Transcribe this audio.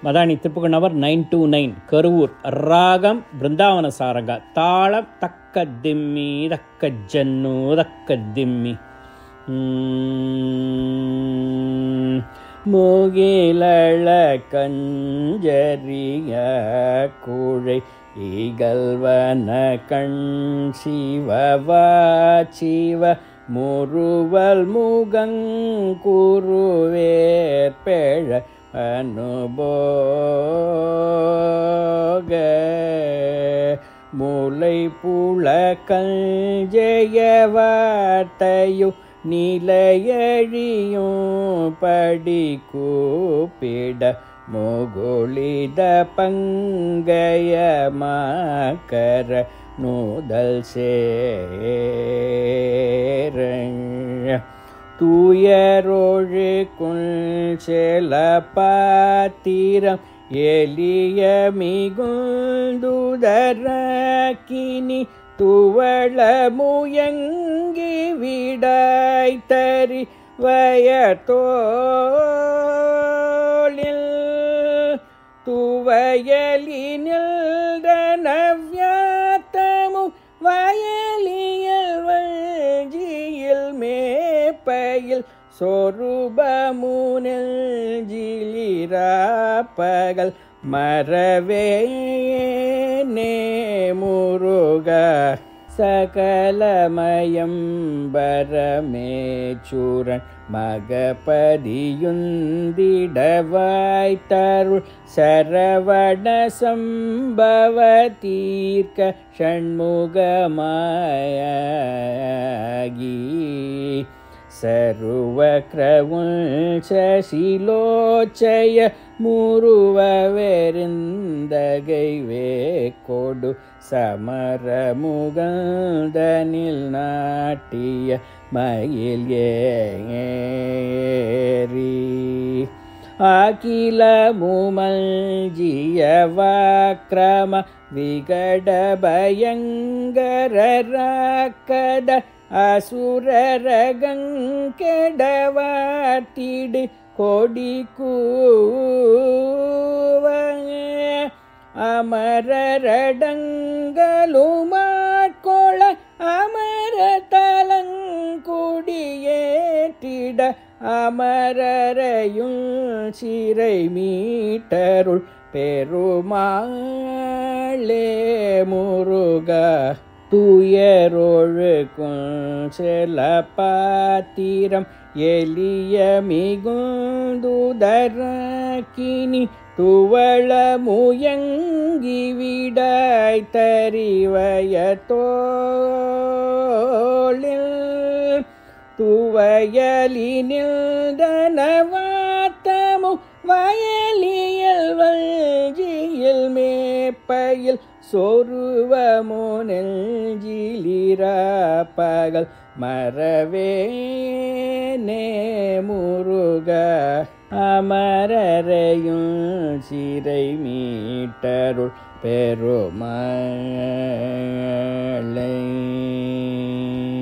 Madani திருப்புகணவர் nine two nine Karuvur ராகம் பிருந்தாவன சாரங்க தாளம் தக்க திம்மி தக்க ஜன்னு தக்க திம்மி ம். முகிலள கஞ்சரிய குழை ஈகல்வன கண் சிவவா சிவ முருவல் முகங்குருவேற்பெழ அனுபோக முலை புல கஞ்சய வார்த்தையு நிலையழியும் படி கூப்பிட முகுளித பங்கய மாக்கர நூதல் சேர தூயரோழு குஞ்செல பாத்திரம் எளிய மிகுந்துதரக்கினி துவள முயங்கி விடாய் தரி வயத்தோளில் துவயலினில் நவ்யாத்தமும் வயலியல் வஞ்சியில் மேப்பையில் சொருபமுனில் ஜிலிராப்பகல் மரவேனே முருக சகலமயம் பரமேச்சூரன் மகபதியுந்திடவாய் தருள் சரவண சம்பவ தீர்க்க ஷண்முகமாயகி சருவக்ரவுஞ்சசிலோச்சய முருவவெருந்தகை வேக்கொடு சமரமுகந்தனில் நாட்டிய மயில் ஏறி அகில முமல்ஜியவாக்கிரம விகட பயங்கர ராக்கத அசுரரகங்கெடவாட்டிடு கொடி கூவ அமரரடங்களுமாட்கொள அமர தலங்குடியேற்றிட அமரரையும் சிறை மீட்டருள் பெருமாளே முருக துயரொழுக்கும் செல பாத்திரம் எளிய மிகுந்துதரக்கினி துவள முயங்கி விடாய் தறிவய தோளில் துவயலினில் தனவாத்தமு வயலியல் வஞ்சியில் மேப்பையில் சொருவமுனில் ஜிலிராப்பகல் மரவேனே முருக அமரரையும் சிறை மீட்டருள் பெருமலை